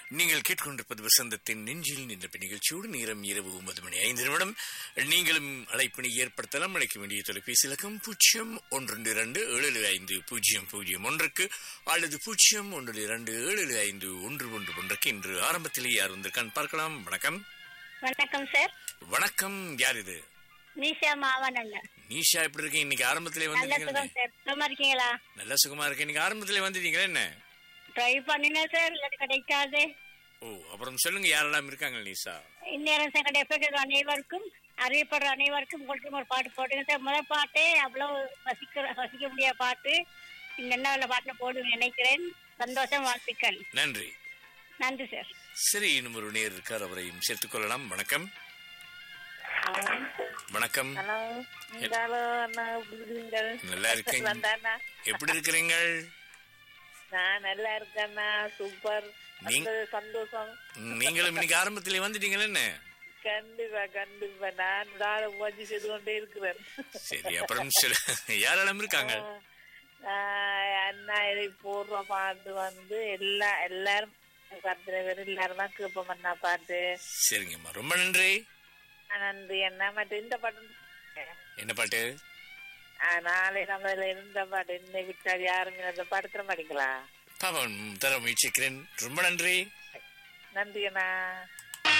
நீங்கள் கேட்டுக்கொண்டிருப்பது வசந்தத்தின் நெஞ்சில் நின்ற நிகழ்ச்சியோடு நேரம் இரவு ஒன்பது மணி ஐந்து நிமிடம் நீங்களும் அழைப்பினை ஏற்படுத்தலாம் அழைக்க வேண்டிய தொலைபேசி இலக்கம் பூஜ்ஜியம் ஒன்று இரண்டு ஏழு ஐந்து பூஜ்ஜியம் பூஜ்ஜியம் ஒன்றுக்கு அல்லது பூஜ்ஜியம் ஒன்று இரண்டு ஏழு ஐந்து ஒன்று ஒன்று ஒன்றுக்கு இன்று ஆரம்பத்திலே யார் வந்திருக்கான்னு பார்க்கலாம் வணக்கம் வணக்கம் சார் வணக்கம் யார் இது நீஷா மாவனங்க நீஷா எப்படி இருக்கீங்க இன்னைக்கு ஆரம்பத்திலே நல்ல வந்துட்டீங்க சுகம் சார் சும்மா இருக்கீங்களா நல்ல சுகமா இருக்கேன் இன்னைக்கு ஆரம்பத்திலே வந்துட்டீங்களா என்ன ட்ரை பண்ணினேன் சார் இல்லாட்டி கிடைக்காது ஓ அப்புறம் சொல்லுங்க யாரெல்லாம் இருக்காங்க நீஷா இந்நேரம் செகண்ட் எஃபெக்ட் அனைவருக்கும் அறியப்படுற அனைவருக்கும் உங்களுக்கு ஒரு பாட்டு போட்டுங்க சார் முதல் பாட்டே அவ்வளவு வசிக்கிற வசிக்க முடியாத பாட்டு இந்த என்ன பாட்டுல போடுவேன் நினைக்கிறேன் சந்தோஷம் வாழ்த்துக்கள் நன்றி நன்றி சார் சரி இன்னும் ஒரு நேர் இருக்கார் அவரையும் சேர்த்துக் கொள்ளலாம் வணக்கம் வணக்கம் ஹலோ நீங்களும் அண்ணா எப்படி இருக்கீங்கள்? நல்லா இருக்கேன். வந்தாண்ணா எப்படி இருக்கிறீங்கள் நான் நல்லா இருக்கேண்ணா சூப்பர் நீங்க- அந்த சந்தோஷம் நீங்களும் இன்னைக்கு ஆரம்பத்திலே வந்துட்டீங்களா என்ன கண்டிப்பா கண்டிப்பா நான் நாளை முயற்சி செய்து கொண்டே இருக்கிறேன் சரி அப்புறம் சொல்லு யாரெல்லாம் இருக்காங்க ஆஹ் அண்ணா இதை போடுற பாட்டு வந்து எல்லா எல்லாரும் பத்து பேர் எல்லாரும் தான் கேட்போம் அண்ணா பாட்டு சரிங்கம்மா ரொம்ப நன்றி நன்றி அண்ணா மற்ற இந்த பாட்டு என்ன பாட்டு ஆஹ் நாளை நம்ம இருந்த பாட்டு என்னை விட்டால் யாரும் அந்த பாட்டு தர மாட்டீங்களா பாப்பா தர முயற்சிக்கிறேன் ரொம்ப நன்றி நன்றி அண்ணா